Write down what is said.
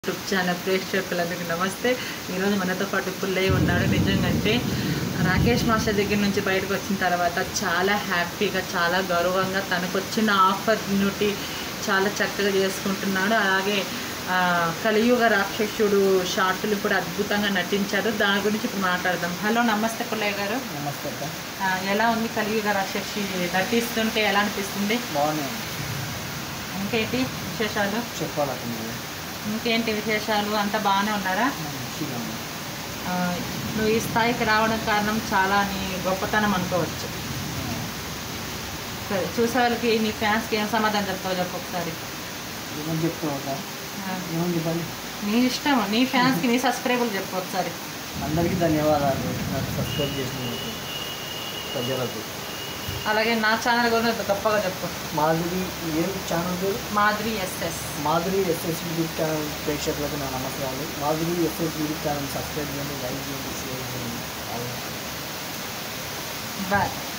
YouTube channel ప్రేక్షకులందరికీ నమస్తే ఈరోజు మనతో పాటు పుల్లయ్య ఉన్నాడు నిజంగా అంటే రాకేష్ మాస్టర్ దగ్గర నుంచి బయటకు వచ్చిన తర్వాత చాలా హ్యాపీగా చాలా గౌరవంగా తనకు వచ్చిన ఆపర్చునిటీ చాలా చక్కగా చేసుకుంటున్నాడు అలాగే ఆ, కలియుగ రాక్షసుడు షార్ట్లు కూడా అద్భుతంగా నటించారు దాని గురించి ఇప్పుడు మాట్లాడదాం హలో నమస్తే పుల్లయ్య గారు నమస్తే అక్క ఆ, ఎలా ఉంది కలియుగ రాక్షసి నటిస్తుంటే ఎలా అనిపిస్తుంది బాగున్నాయి ఇంకేంటి విశేషాలు చెప్పాలక్క మీరు ఇంకేంటి విశేషాలు అంతా బాగానే ఉన్నారా మంచిగా ఉంది. ఆ, నువ్వు ఈ స్థాయికి రావడం కారణం చాలా నీ గొప్పతనం అనుకోవచ్చు సరే చూసే వాళ్ళకి నీ ఫ్యాన్స్కి ఏం సమాధానం చెప్తావు చెప్పు ఒకసారి ఏమని చెప్తావు అక్క ఆ, ఏమని చెప్పాలి నీ ఇష్టం నీ ఫ్యాన్స్కి నీ సబ్స్క్రైబర్ చెప్పు ఒకసారి అందరికీ ధన్యవాదాలు నాకు సబ్స్క్రైబ్ చేసినందుకు ప్రజలకు అలాగే నా ఛానల్ గురించి గొప్పగా చెప్పు మాధురి ఏం ఛానల్ పేరు Madhuri SS Madhuri SS YouTube channel ప్రేక్షకులకు నా నమస్కారాలు Madhuri SS YouTube channel subscribe చేయండి లైక్ చేయండి షేర్ చేయండి అలాగే బాయ్